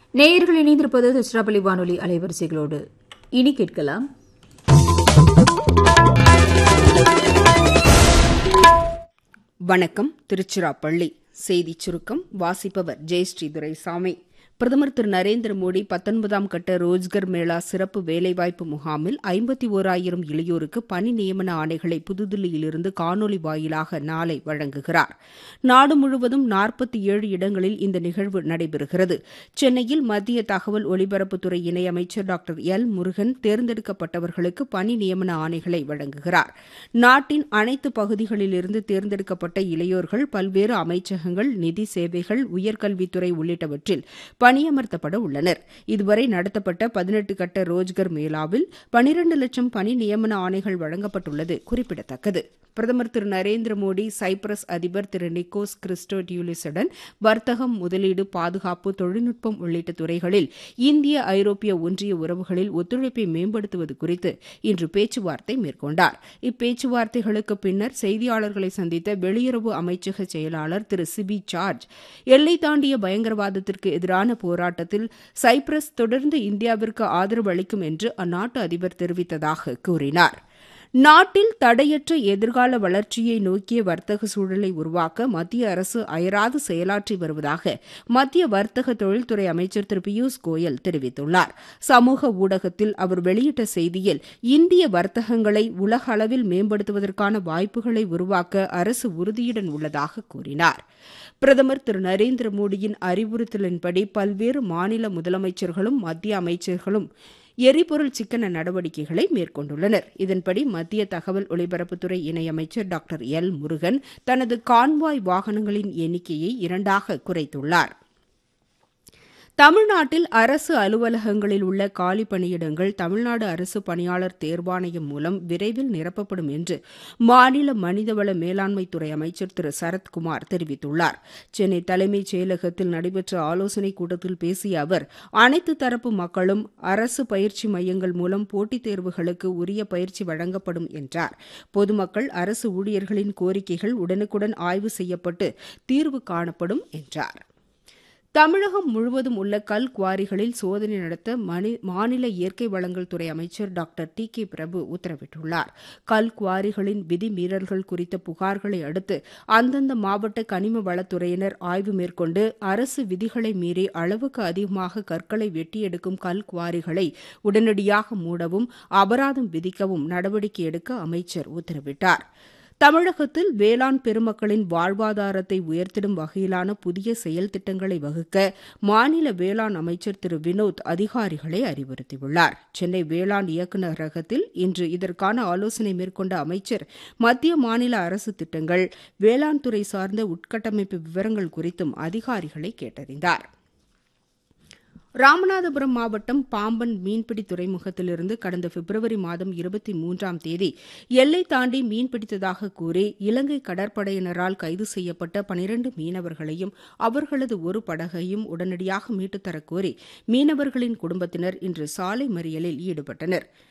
நேயர்கள் இணைந்திருப்பது திருச்சிராப்பள்ளி வானொலி அலைவரிசைகளோடு இனி கேட்கலாம் வணக்கம் திருச்சிராப்பள்ளி செய்திச் சுருக்கம் வாசிப்பவர் ஜெயஸ்ரீ துரைசாமி பிரதமர் திரு நரேந்திர மோடி பத்தொன்பதாம் கட்ட ரோஜ்கர் மேளா சிறப்பு வேலைவாய்ப்பு முகாமில் ஐம்பத்தி ஓராயிரம் இளையோருக்கு பணி நியமன ஆணைகளை புதுதில்லியிலிருந்து காணொலி வாயிலாக நாளை வழங்குகிறார் நாடு முழுவதும் நாற்பத்தி ஏழு இடங்களில் இந்த நிகழ்வு நடைபெறுகிறது சென்னையில் மத்திய தகவல் ஒலிபரப்புத்துறை இணையமைச்சர் டாக்டர் எல் முருகன் தேர்ந்தெடுக்கப்பட்டவர்களுக்கு பணி நியமன ஆணைகளை வழங்குகிறார் நாட்டின் அனைத்து பகுதிகளிலிருந்து தேர்ந்தெடுக்கப்பட்ட இளையோர்கள் பல்வேறு அமைச்சகங்கள் நிதி சேவைகள் உயர்கல்வித்துறை உள்ளிட்டவற்றில் பணியமர்த்தப்பட உள்ளனர் இதுவரை நடத்தப்பட்ட பதினெட்டு கட்ட ரோஜ்கர் மேளாவில் பனிரண்டு லட்சம் பணி நியமன ஆணைகள் வழங்கப்பட்டுள்ளது குறிப்பிடத்தக்கது பிரதமர் திரு நரேந்திர மோடி சைப்ரஸ் அதிபர் திரு நிக்கோஸ் கிறிஸ்டோடியூலிஸுடன் வர்த்தகம் முதலீடு பாதுகாப்பு தொழில்நுட்பம் உள்ளிட்ட துறைகளில் இந்திய ஐரோப்பிய ஒன்றிய உறவுகளில் ஒத்துழைப்பை மேம்படுத்துவது குறித்து இன்று பேச்சுவார்த்தை மேற்கொண்டார் இப்பேச்சுவார்த்தைகளுக்கு பின்னர் செய்தியாளர்களை சந்தித்த வெளியுறவு அமைச்சக செயலாளர் திரு சிபி ஜார்ஜ் எல்லை தாண்டிய பயங்கரவாதத்திற்கு எதிரான போராட்டத்தில் சைப்ரஸ் தொடர்ந்து இந்தியாவிற்கு ஆதரவு அளிக்கும் என்று அந்நாட்டு அதிபர் தெரிவித்ததாக கூறினார் நாட்டில் தடையற்ற எதிர்கால வளர்ச்சியை நோக்கிய வர்த்தக சூழலை உருவாக்க மத்திய அரசு அயராது செயலாற்றி வருவதாக மத்திய வர்த்தக தொழில்துறை அமைச்சர் திரு பியூஷ் கோயல் தெரிவித்துள்ளார் சமூக ஊடகத்தில் அவர் வெளியிட்ட செய்தியில் இந்திய வர்த்தகங்களை உலக அளவில் மேம்படுத்துவதற்கான வாய்ப்புகளை உருவாக்க அரசு உறுதியுடன் உள்ளதாக கூறினார் பிரதமர் திரு நரேந்திர மோடியின் அறிவுறுத்தலின்படி பல்வேறு மாநில முதலமைச்சர்களும் மத்திய அமைச்சர்களும் எரிபொருள் சிக்கன நடவடிக்கைகளை மேற்கொண்டுள்ளனர் இதன்படி மத்திய தகவல் ஒலிபரப்புத்துறை இணையமைச்சர் டாக்டர் எல் முருகன் தனது கான்வாய் வாகனங்களின் எண்ணிக்கையை இரண்டாக குறைத்துள்ளார் தமிழ்நாட்டில் அரசு அலுவலகங்களில் உள்ள காலி பணியிடங்கள் தமிழ்நாடு அரசு பணியாளர் தேர்வாணையம் மூலம் விரைவில் நிரப்பப்படும் என்று மாநில மனிதவள மேலாண்மைத்துறை அமைச்சர் திரு சரத்குமார் தெரிவித்துள்ளார் சென்னை தலைமைச் செயலகத்தில் நடைபெற்ற ஆலோசனைக் கூட்டத்தில் பேசிய அவர் அனைத்து தரப்பு மக்களும் அரசு பயிற்சி மையங்கள் மூலம் போட்டித் தேர்வுகளுக்கு உரிய பயிற்சி வழங்கப்படும் என்றார் பொதுமக்கள் அரசு ஊழியர்களின் கோரிக்கைகள் உடனுக்குடன் ஆய்வு செய்யப்பட்டு தீர்வு காணப்படும் என்றார் தமிழகம் முழுவதும் உள்ள கல் குவாரிகளில் சோதனை நடத்த மாநில இயற்கை வளங்கள் துறை அமைச்சர் டாக்டர் டி கே பிரபு உத்தரவிட்டுள்ளார் கல் குவாரிகளின் விதிமீறல்கள் குறித்த புகார்களை அடுத்து அந்தந்த மாவட்ட கனிம வளத்துறையினர் ஆய்வு மேற்கொண்டு அரசு விதிகளை மீறி அளவுக்கு அதிகமாக கற்களை வெட்டியெடுக்கும் கல் குவாரிகளை உடனடியாக மூடவும் அபராதம் விதிக்கவும் நடவடிக்கை எடுக்க அமைச்சர் உத்தரவிட்டார் தமிழகத்தில் வேளாண் பெருமக்களின் வாழ்வாதாரத்தை உயர்த்திடும் வகையிலான புதிய செயல் திட்டங்களை வகுக்க மாநில வேளாண் அமைச்சர் திரு வினோத் அதிகாரிகளை அறிவுறுத்தியுள்ளார் சென்னை வேளாண் இயக்குநரகத்தில் இன்று இதற்கான ஆலோசனை மேற்கொண்ட அமைச்சர் மத்திய மாநில அரசு திட்டங்கள் வேளாண் துறை சார்ந்த உட்கட்டமைப்பு விவரங்கள் குறித்தும் அதிகாரிகளை கேட்டறிந்தாா் ராமநாதபுரம் மாவட்டம் பாம்பன் மீன்பிடி துறைமுகத்திலிருந்து கடந்த பிப்ரவரி மாதம் இருபத்தி மூன்றாம் தேதி எல்லை தாண்டி மீன்பிடித்ததாக கூறி இலங்கை கடற்படையினரால் கைது செய்யப்பட்ட பனிரண்டு மீனவர்களையும் அவர்களது ஒரு படகையும் உடனடியாக மீட்டுத்தரக் கோரி மீனவர்களின் குடும்பத்தினர் இன்று சாலை மறியலில் ஈடுபட்டனர்